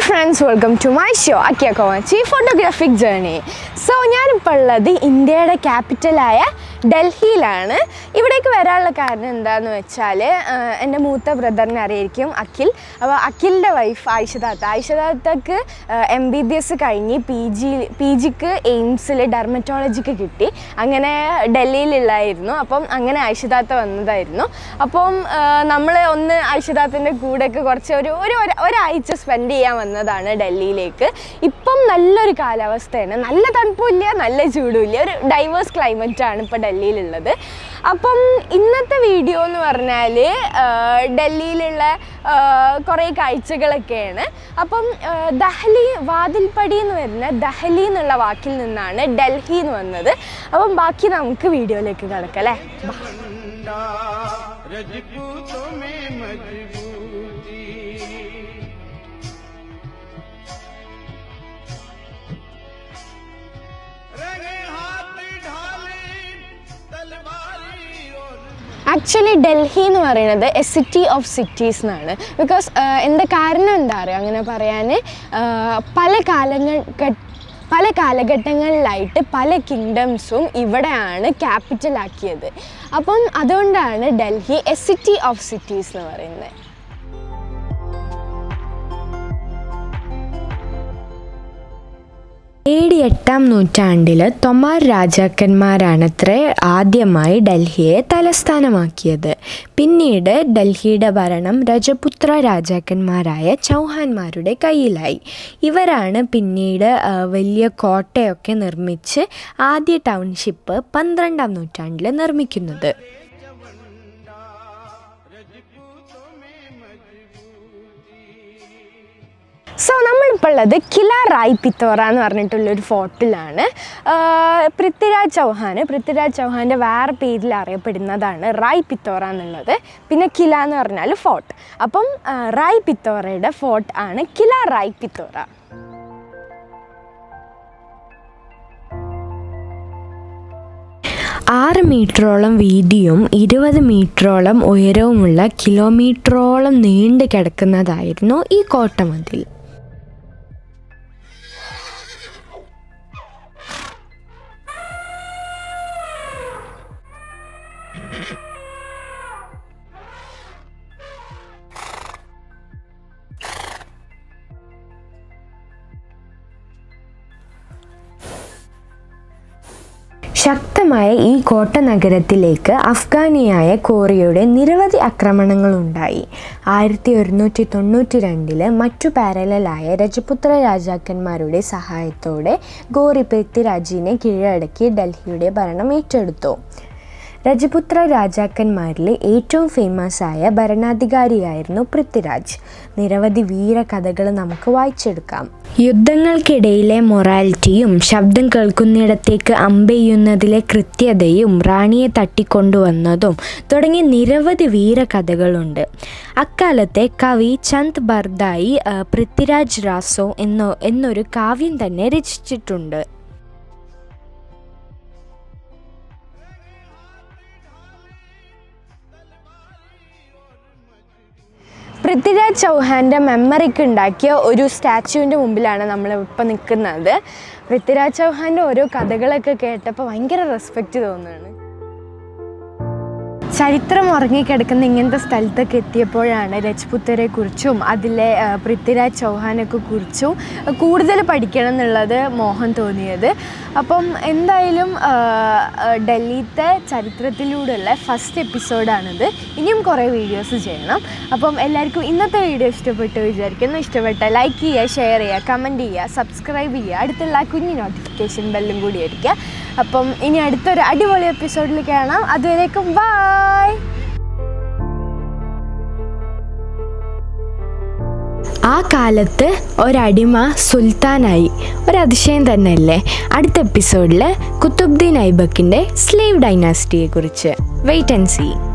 Friends welcome to my show അക്കിയ കോമച്ചി photographic journey so ഞാനിപ്പോൾ ഉള്ളത് ഇന്ത്യയുടെ ക്യാപിറ്റലായ ഡൽഹിയിലാണ് ഇവിടേക്ക് വരാനുള്ള കാരണം എന്താണെന്ന് വെച്ചാൽ എൻ്റെ മൂത്ത ബ്രദറിനെ അറിയായിരിക്കും അഖിൽ അപ്പോൾ അഖിലിൻ്റെ വൈഫ് ആയിഷദാത്ത ആയിഷദാത്തക്ക് എം ബി ബി എസ് കഴിഞ്ഞ് പി ജി പി ജിക്ക് എയിംസിൽ ഡെർമറ്റോളജിക്ക് കിട്ടി അങ്ങനെ ഡൽഹിയിലുള്ളായിരുന്നു അപ്പം അങ്ങനെ ആയിഷദാത്ത വന്നതായിരുന്നു അപ്പം നമ്മൾ ഒന്ന് ആയിഷദാത്തിൻ്റെ കൂടെയൊക്കെ കുറച്ച് ഒരു ഒരു ഒരു- ഒരാഴ്ച സ്പെൻഡ് ചെയ്യാൻ വന്നതാണ് ഡൽഹിയിലേക്ക് ഇപ്പം നല്ലൊരു കാലാവസ്ഥയാണ് നല്ല തണുപ്പില്ല നല്ല ചൂടുമില്ല ഒരു ഡൈവേഴ്സ് ക്ലൈമറ്റ് ആണ് ഇപ്പോൾ ഡൽഹിയിലുള്ളത് അപ്പം ഇന്നത്തെ വീഡിയോ എന്ന് പറഞ്ഞാൽ ഡൽഹിയിലുള്ള കുറേ കാഴ്ചകളൊക്കെയാണ് അപ്പം ആ, ദഹലി വാതിൽപ്പടി എന്ന് വരുന്ന ദഹലി എന്നുള്ള വാക്കിൽ നിന്നാണ് ഡൽഹി എന്ന് വന്നത് അപ്പം ബാക്കി നമുക്ക് വീഡിയോയിലേക്ക് കിടക്കാം അല്ലേ ബാ. रजपूतों में मजबूती रंगे हाथ ढाले तलवारी और ആക്ച്വലി ഡൽഹി എന്ന് പറയുന്നത് എ സിറ്റി ഓഫ് സിറ്റീസ് എന്നാണ് ബിക്കോസ് എന്താ കാരണം എന്താ പറയുക അങ്ങനെ പറയാൻ പല കാലങ്ങൾ ഘ- പല കാലഘട്ടങ്ങളിലായിട്ട് പല കിങ്ഡംസും ഇവിടെയാണ് ക്യാപിറ്റൽ ആക്കിയത് അപ്പം അതുകൊണ്ടാണ് Delhi a city of cities എന്ന് പറയുന്നത് ഏഴ് എട്ടാം നൂറ്റാണ്ടിൽ തൊമാർ രാജാക്കന്മാരാണത്രേ ആദ്യമായി ഡൽഹിയെ തലസ്ഥാനമാക്കിയത് പിന്നീട് ഡൽഹിയുടെ ഭരണം രജപുത്ര രാജാക്കന്മാരായ ചൗഹാന്മാരുടെ കയ്യിലായി ഇവരാണ് പിന്നീട് ആ, വലിയ കോട്ടയൊക്കെ നിർമ്മിച്ച് ആദ്യ ടൗൺഷിപ്പ് പന്ത്രണ്ടാം നൂറ്റാണ്ടിൽ നിർമ്മിക്കുന്നത് സോ നമ്മളിപ്പോൾ ഉള്ളത് കില റായ് പിത്തോറ എന്ന് പറഞ്ഞിട്ടുള്ളൊരു ഫോർട്ടിലാണ് ആഹ് പൃഥ്വിരാജ് ചൗഹാൻ പൃഥ്വിരാജ് ചൗഹാൻ്റെ വേറെ പേരിൽ അറിയപ്പെടുന്നതാണ് റായ് പിത്തോറ എന്നുള്ളത് പിന്നെ കില എന്ന് പറഞ്ഞാൽ ഫോർട്ട് അപ്പം ആഹ് റായ് പിത്തോറയുടെ ഫോർട്ട് ആണ് കില റായ് പിത്തോറ ആറ് മീറ്ററോളം വീതിയും ഇരുപത് മീറ്ററോളം ഉയരവുമുള്ള കിലോമീറ്ററോളം നീണ്ടു കിടക്കുന്നതായിരുന്നു ഈ കോട്ടമതിൽ ശക്തമായ ഈ കോട്ട നഗരത്തിലേക്ക് അഫ്ഗാനിയായ കോറിയയുടെ നിരവധി ആക്രമണങ്ങളുണ്ടായി ആയിരത്തി ഒരുന്നൂറ്റി തൊണ്ണൂറ്റി രണ്ടില് മറ്റു പാരലായ രജപുത്ര രാജാക്കന്മാരുടെ സഹായത്തോടെ ഗോറി പൃഥ്വിരാജിനെ കീഴടക്കി ഡൽഹിയുടെ ഭരണം ഏറ്റെടുത്തു രജപുത്ര രാജാക്കന്മാരിലെ ഏറ്റവും ഫേമസ് ആയ ഭരണാധികാരിയായിരുന്നു പൃഥ്വിരാജ് നിരവധി വീരകഥകൾ നമുക്ക് വായിച്ചെടുക്കാം യുദ്ധങ്ങൾക്കിടയിലെ മൊറാലിറ്റിയും ശബ്ദം കേൾക്കുന്നിടത്തേക്ക് അമ്പെയ്യുന്നതിലെ കൃത്യതയും റാണിയെ തട്ടിക്കൊണ്ടുവന്നതും തുടങ്ങിയ നിരവധി വീരകഥകളുണ്ട് അക്കാലത്തെ കവി ചന്ദ് ബർദായി ആ, പൃഥ്വിരാജ് രാസോ എന്നോ എന്നൊരു കാവ്യം തന്നെ രചിച്ചിട്ടുണ്ട് പൃഥ്വിരാജ് ചൗഹാൻ്റെ മെമ്മറിക്ക് ഉണ്ടാക്കിയ ഒരു സ്റ്റാച്ചുവിൻ്റെ മുമ്പിലാണ് നമ്മൾ ഇപ്പോൾ നിൽക്കുന്നത് പൃഥ്വിരാജ് ചൗഹാൻ്റെ ഓരോ കഥകളൊക്കെ കേട്ടപ്പോൾ ഭയങ്കര റെസ്പെക്റ്റ് തോന്നുകയാണ് ചരിത്രം ഉറങ്ങിക്കിടക്കുന്ന ഇങ്ങനത്തെ സ്ഥലത്തൊക്കെ എത്തിയപ്പോഴാണ് രജ്പുത്തരെ കുറിച്ചും അതിലെ ആ, പൃഥ്വിരാജ് ചൗഹാനൊക്കെ കുറിച്ചും കൂടുതൽ പഠിക്കണം എന്നുള്ളത് മോഹം തോന്നിയത് അപ്പം എന്തായാലും ആ, ആ, ഡൽഹിത്തെ ചരിത്രത്തിലൂടെയുള്ള ഫസ്റ്റ് എപ്പിസോഡാണിത് ഇനിയും കുറേ വീഡിയോസ് ചെയ്യണം അപ്പം എല്ലാവർക്കും ഇന്നത്തെ വീഡിയോ ഇഷ്ടപ്പെട്ടു വിചാരിക്കുന്നു ഇഷ്ടപ്പെട്ട ലൈക്ക് ചെയ്യുക ഷെയർ ചെയ്യുക കമൻറ്റ് ചെയ്യുക സബ്സ്ക്രൈബ് ചെയ്യുക അടുത്തുള്ള ആ കുഞ്ഞു നോട്ടിഫിക്കേഷൻ ബെല്ലും കൂടി അടിക്കുക അപ്പം ഇനി അടുത്തൊരു അടിപൊളി എപ്പിസോഡിൽ കാണാം അതുവരേക്കും ബായ് ആ കാലത്ത് ഒരടിമ സുൽത്താനായി ഒരതിശയം തന്നെയല്ലേ അടുത്ത എപ്പിസോഡിൽ കുത്തുബ്ദീൻ ഐബക്കിൻ്റെ സ്ലേവ് ഡൈനാസ്റ്റിയെ കുറിച്ച് വെയിറ്റ് ആൻഡ് സീ